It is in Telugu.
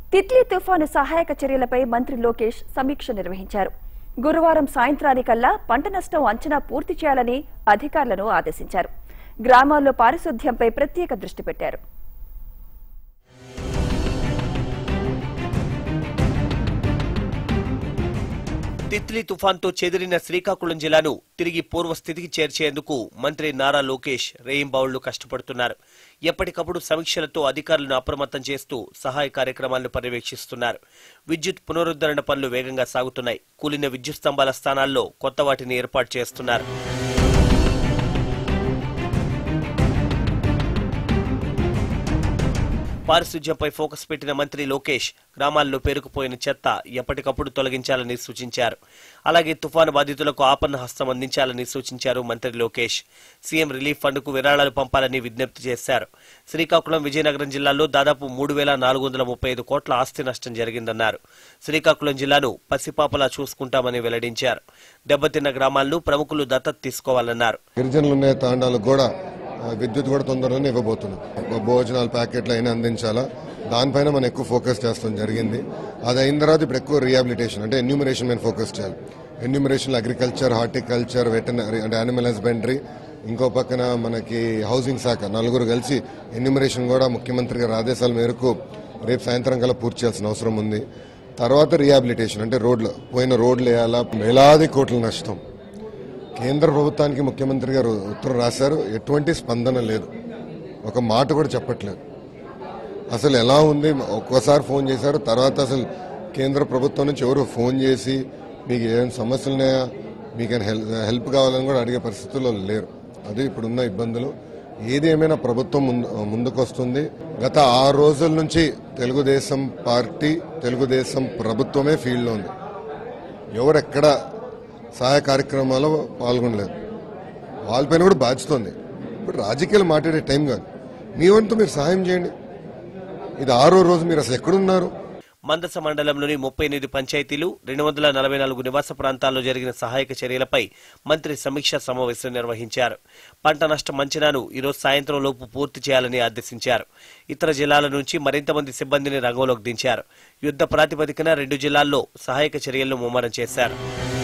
తిత్లీ తుఫాను సహాయక చర్యలపై మంత్రి లోకేష్ సమీక్ష నిర్వహించారు గురువారం సాయంత్రానికల్లా పంట నష్టం అంచనా పూర్తి చేయాలని అధికారులను ఆదేశించారు గ్రామాల్లో పారిశుద్ధ్యంపై ప్రత్యేక దృష్టి పెట్టారు తిత్లీ తుఫాన్తో చెదిరిన శ్రీకాకుళం జిల్లాను తిరిగి పూర్వస్థితికి చేర్చేందుకు మంత్రి నారా లోకేష్ రేయింబావుళ్లు కష్టపడుతున్నారు ఎప్పటికప్పుడు సమీక్షలతో అధికారులను అప్రమత్తం చేస్తూ సహాయ కార్యక్రమాలను పర్యవేక్షిస్తున్నారు విద్యుత్ పునరుద్ధరణ పనులు వేగంగా సాగుతున్నాయి కూలిన విద్యుత్ స్తంభాల స్థానాల్లో కొత్త వాటిని ఏర్పాటు చేస్తున్నారు పారిశుధ్యంపై ఫోకస్ పెట్టిన మంత్రి లోకేష్ గ్రామాల్లో పేరుకుపోయిన చెత్త ఎప్పటికప్పుడు తొలగించాలని సూచించారు అలాగే తుఫాను బాధితులకు ఆపన్న హస్తం అందించాలని సూచించారు మంత్రి లోకేష్ సీఎం రిలీఫ్ ఫండ్కు విరాళాలు పంపాలని విజ్ఞప్తి చేశారు శ్రీకాకుళం విజయనగరం జిల్లాల్లో దాదాపు మూడు వేల నాలుగు వందల ముప్పై ఐదు కోట్ల ఆస్తి నష్టం జరిగిందన్నారు శ్రీకాకుళం జిల్లాను పసిపాపలా చూసుకుంటామని వెల్లడించారు దెబ్బతిన్న గ్రామాలను ప్రముఖులు దత్తత తీసుకోవాలన్నారు గిరిజనులు ఉన్న తాండాలకు కూడా ఆ, విద్యుత్ కూడా తొందరగానే ఇవ్వబోతున్నాం భోజనాలు ప్యాకెట్లు అయినా అందించాలా దానిపైన మనం ఎక్కువ ఫోకస్ చేస్తాం జరిగింది అది అయిన తర్వాత ఇప్పుడు ఎక్కువ రిహాబిలిటేషన్ అంటే ఎన్యూమరేషన్ మీద ఫోకస్ చేయాలి ఎన్యూమరేషన్ అగ్రికల్చర్ హార్టికల్చర్ వెటనరీ అంటే యానిమల్ హస్బెండరీ ఇంకో పక్కన మనకి హౌసింగ్ శాఖ నలుగురు కలిసి ఎన్యూమరేషన్ కూడా ముఖ్యమంత్రి గారి ఆదేశాల మేరకు రేపు సాయంత్రం కల్లా పూర్తి చేయాల్సిన అవసరం ఉంది తర్వాత రిహాబిలిటేషన్ అంటే రోడ్లు పోయిన రోడ్లు వేయాలా వేలాది కోట్ల నష్టం కేంద్ర ప్రభుత్వానికి ముఖ్యమంత్రి గారు ఉత్తరం రాశారు ఎటువంటి స్పందన లేదు ఒక మాట కూడా చెప్పట్లేదు అసలు ఎలా ఉంది ఒక్కోసారి ఫోన్ చేశారు తర్వాత అసలు కేంద్ర ప్రభుత్వం నుంచి ఎవరు ఫోన్ చేసి మీకు ఏమైనా సమస్యలు ఉన్నాయా మీకు ఏమైనా హెల్ప్ హెల్ప్ కావాలని కూడా అడిగే పరిస్థితుల్లో లేరు అది ఇప్పుడున్న ఇబ్బందులు ఏది ఏమైనా ప్రభుత్వం ముందు ముందుకొస్తుంది గత ఆరు రోజుల నుంచి తెలుగుదేశం పార్టీ తెలుగుదేశం ప్రభుత్వమే ఫీల్డ్లో ఉంది ఎవరెక్కడ సహాయ కార్యక్రమాల్లో పాల్గొనలేదు వాళ్ళపైన కూడా బాధ్యత ఉంది ఇప్పుడు రాజకీయాలు మాట్లాడే టైం కాదు మీ వంతు మీరు సహాయం చేయండి ఇది ఆరో రోజు మీరు అసలు ఎక్కడున్నారు మందస మండలంలోని ముప్పై ఎనిమిది పంచాయతీలు రెండు వందల నలభై నాలుగు నివాస ప్రాంతాల్లో జరిగిన సహాయక చర్యలపై మంత్రి సమీక్షా సమావేశం నిర్వహించారు పంట నష్టం అంచనాను ఈరోజు సాయంత్రం లోపు పూర్తి చేయాలని ఆదేశించారు ఇతర జిల్లాల నుంచి మరింత మంది సిబ్బందిని రంగంలోకి దించారు యుద్ధ ప్రాతిపదికన రెండు జిల్లాల్లో సహాయక చర్యలను ముమ్మరం చేశారు